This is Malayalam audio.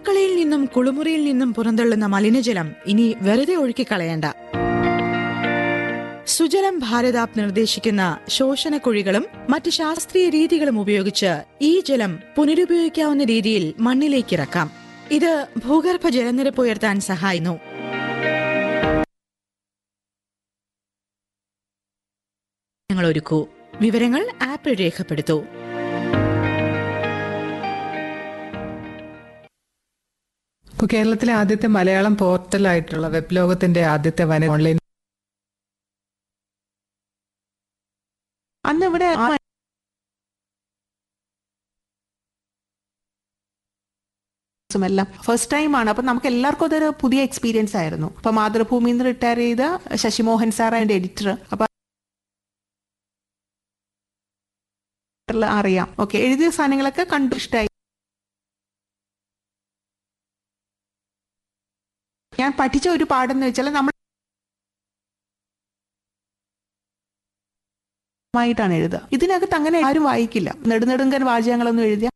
കളയിൽ നിന്നും കുളിമുറിയിൽ നിന്നും പുറന്തള്ളുന്ന മലിനജലം ഇനി വെറുതെ ഒഴുക്കിക്കളയണ്ട സുജലം ഭാരതാപ് നിർദ്ദേശിക്കുന്ന ശോഷണക്കുഴികളും മറ്റ് ശാസ്ത്രീയ രീതികളും ഉപയോഗിച്ച് ഈ ജലം പുനരുപയോഗിക്കാവുന്ന രീതിയിൽ മണ്ണിലേക്ക് ഇറക്കാം ഇത് ഭൂഗർഭ ജലനിരപ്പ് ഉയർത്താൻ സഹായിക്കുന്നു ഞങ്ങൾ ഒരുക്കൂ വിവരങ്ങൾ ആപ്പിൽ രേഖപ്പെടുത്തൂ ഇപ്പോൾ കേരളത്തിലെ ആദ്യത്തെ മലയാളം പോർട്ടലായിട്ടുള്ള വെബ് ലോകത്തിന്റെ ആദ്യത്തെ വന ഓൺലൈൻ അന്ന് ഇവിടെ ആ- എല്ലാം ഫസ്റ്റ് ടൈം ആണ് അപ്പൊ നമുക്ക് എല്ലാവർക്കും അതൊരു പുതിയ എക്സ്പീരിയൻസ് ആയിരുന്നു അപ്പൊ മാതൃഭൂമിയിൽ നിന്ന് റിട്ടയർ ചെയ്ത ശശിമോഹൻ സാർ അതിന്റെ എഡിറ്റർ അപ്പൊ അറിയാം ഓക്കെ എഴുതിയ സാധനങ്ങളൊക്കെ കണ്ടു ഇഷ്ടമായി ഞാൻ പഠിച്ച ഒരു പാഠം എന്ന് വെച്ചാൽ നമ്മൾ ആയിട്ടാണ് എഴുതുക ഇതിനകത്ത് അങ്ങനെ ആരും വായിക്കില്ല നെടുനെടുങ്കൻ വാചകങ്ങളൊന്നും എഴുതിയ